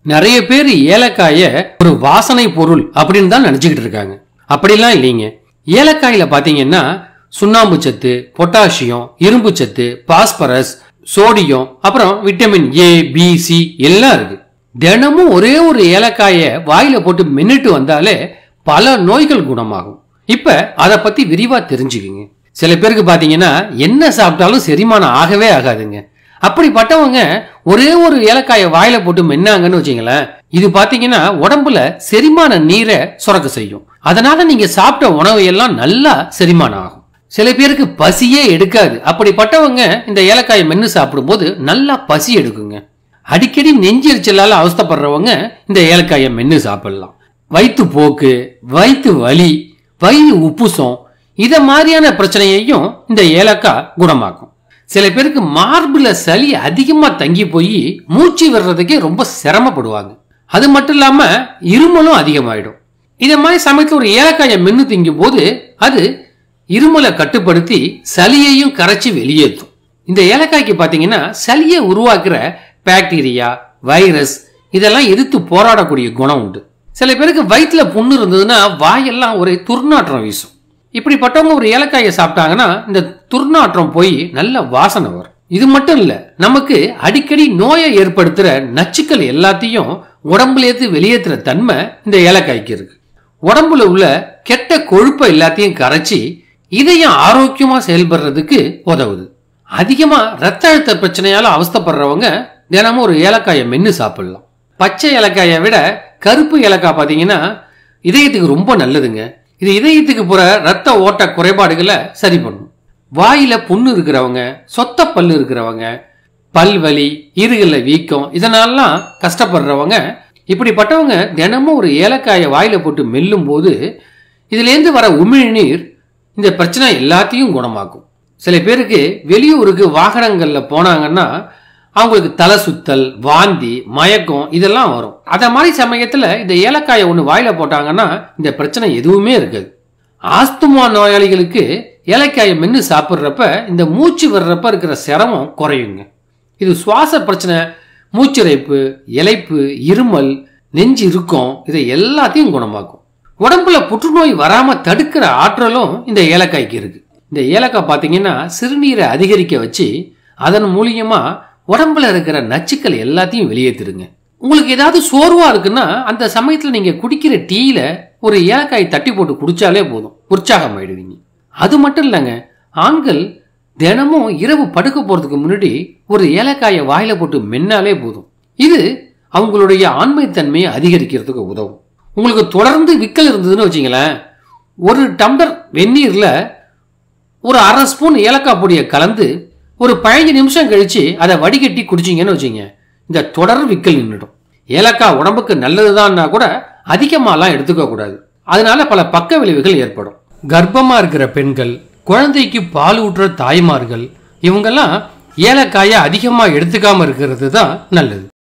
நிறைய பேர் ஏலக்காய ஒரு வாசனை பொருள் அப்படின்னு தான் நினைச்சுக்கிட்டு இருக்காங்க அப்படிலாம் இல்லைங்க ஏலக்காயில பாத்தீங்கன்னா சுண்ணாம்பு சத்து பொட்டாசியம் இரும்பு சத்து பாஸ்பரஸ் சோடியம் அப்புறம் விட்டமின் ஏ பி சி எல்லாம் இருக்கு தினமும் ஒரே ஒரு ஏலக்காய வாயில போட்டு மின்னுட்டு வந்தாலே பல நோய்கள் குணமாகும் இப்ப அதை பத்தி விரிவா தெரிஞ்சுக்குங்க சில பேருக்கு பாத்தீங்கன்னா என்ன சாப்பிட்டாலும் செரிமானம் ஆகவே ஆகாதுங்க அப்படிப்பட்டவங்க ஒரே ஒரு ஏலக்காயை வாயில போட்டு மென்னாங்கன்னு வச்சுங்களேன் இது பாத்தீங்கன்னா உடம்புல செரிமான நீரை சுரக்க செய்யும் அதனால நீங்க சாப்பிட்ட உணவு எல்லாம் நல்லா செரிமானம் ஆகும் சில பேருக்கு பசியே எடுக்காது அப்படிப்பட்டவங்க இந்த ஏலக்காயை மென்னு சாப்பிடும்போது நல்லா பசி எடுக்குங்க அடிக்கடி நெஞ்செரிச்சலால அவஸ்தைப்படுறவங்க இந்த ஏலக்காயை மென்னு சாப்பிடலாம் வயிற்று போக்கு வயிற்று வலி வயிறு உப்புசம் இத மாதிரியான பிரச்சனையையும் இந்த ஏலக்காய் குணமாக்கும் சில பேருக்கு மார்புல சளி அதிகமா தங்கி போய் மூச்சு விடுறதுக்கே ரொம்ப சிரமப்படுவாங்க அது மட்டும் இல்லாம இருமலும் அதிகமாயிடும் இத மாதிரி சமயத்துல ஒரு ஏலக்காயை மென்னு திங்கும் போது அது இருமலை கட்டுப்படுத்தி சளியையும் கரைச்சி வெளியேற்றும் இந்த ஏலக்காய்க்கு பாத்தீங்கன்னா சளியை உருவாக்குற பாக்டீரியா வைரஸ் இதெல்லாம் எதிர்த்து போராடக்கூடிய குணம் உண்டு சில பேருக்கு வயிற்றுல புண்ணு இருந்ததுன்னா வாயெல்லாம் ஒரே துர்நாற்றம் வீசும் இப்படிப்பட்டவங்க ஒரு ஏலக்காயை சாப்பிட்டாங்கன்னா இந்த துர்நாற்றம் போய் நல்ல வாசனை வரும் இது மட்டும் இல்ல நமக்கு அடிக்கடி நோயை ஏற்படுத்துற நச்சுக்கள் எல்லாத்தையும் உடம்புலேருந்து வெளியேற்றுற தன்மை இந்த ஏலக்காய்க்கு இருக்கு உடம்புல உள்ள கெட்ட கொழுப்பை எல்லாத்தையும் கரைச்சி இதயம் ஆரோக்கியமா செயல்படுறதுக்கு உதவுது அதிகமா ரத்த அழுத்த பிரச்சனையால அவஸ்தைப்படுறவங்க தினமும் ஒரு ஏலக்காயை மென்னு சாப்பிடலாம் பச்சை ஏலக்காயை விட கருப்பு ஏலக்காய் பார்த்தீங்கன்னா இதயத்துக்கு ரொம்ப நல்லதுங்க இது இதயத்துக்கு போற ரத்த ஓட்ட குறைபாடுகளை சரி பண்ணும் வாயில புண்ணு இருக்கிறவங்க சொத்த பல்லு இருக்கிறவங்க பல்வலி ஈறுகள்ல வீக்கம் இதனாலலாம் கஷ்டப்படுறவங்க இப்படிப்பட்டவங்க தினமும் ஒரு ஏலக்காயை வாயில போட்டு மெல்லும் போது இதுலேருந்து வர உமிழ்நீர் இந்த பிரச்சனை எல்லாத்தையும் குணமாக்கும் சில பேருக்கு வெளியூருக்கு வாகனங்கள்ல போனாங்கன்னா அவங்களுக்கு தலை சுத்தல் வாந்தி மயக்கம் இதெல்லாம் வரும் அத மாதிரி சமயத்துல இந்த ஏலக்காயை ஒன்று வாயில போட்டாங்கன்னா இந்த பிரச்சனை எதுவுமே இருக்காது ஆஸ்துமா நோயாளிகளுக்கு ஏலக்காயை மென்று சாப்பிட்றப்ப இந்த மூச்சு வர்றப்ப இருக்கிற சிரமம் குறையுங்க இது சுவாச பிரச்சனை மூச்சிறைப்பு இலைப்பு இருமல் நெஞ்சு இறுக்கம் இதை எல்லாத்தையும் குணமாக்கும் உடம்புல புற்றுநோய் வராம தடுக்கிற ஆற்றலும் இந்த ஏலக்காய்க்கு இருக்கு இந்த ஏலக்காய் பார்த்தீங்கன்னா சிறுநீரை அதிகரிக்க வச்சு அதன் மூலியமா உடம்புல இருக்கிற நச்சுக்கள் எல்லாத்தையும் வெளியேற்றிடுங்க உங்களுக்கு ஏதாவது சோர்வா இருக்குன்னா அந்த சமயத்துல நீங்க குடிக்கிற டீயில ஒரு ஏலக்காய் தட்டி போட்டு குடிச்சாலே போதும் உற்சாகம் ஆயிடுவீங்க அது மட்டும் இல்லைங்க ஆண்கள் தினமும் இரவு படுக்க போறதுக்கு முன்னாடி ஒரு ஏலக்காயை வாயில போட்டு மென்னாலே போதும் இது அவங்களுடைய ஆண்மைத்தன்மையை அதிகரிக்கிறதுக்கு உதவும் உங்களுக்கு தொடர்ந்து விக்கல் இருந்ததுன்னு வச்சுங்களேன் ஒரு டம்ளர் வெந்நீர்ல ஒரு அரை ஸ்பூன் ஏலக்காய் பொடியை கலந்து ஒரு பதினஞ்சு நிமிஷம் கழிச்சு அதை வடிகட்டி குடிச்சிங்கன்னு வச்சுங்க இந்த தொடர் விக்கல் நின்றுடும் ஏலக்காய் உடம்புக்கு நல்லதுதான்னா கூட அதிகமாலாம் எடுத்துக்க கூடாது அதனால பல பக்க விளைவுகள் ஏற்படும் கர்ப்பமா இருக்கிற பெண்கள் குழந்தைக்கு பால் ஊட்டுற தாய்மார்கள் இவங்கெல்லாம் ஏலக்காயை அதிகமாக எடுத்துக்காம இருக்கிறது தான் நல்லது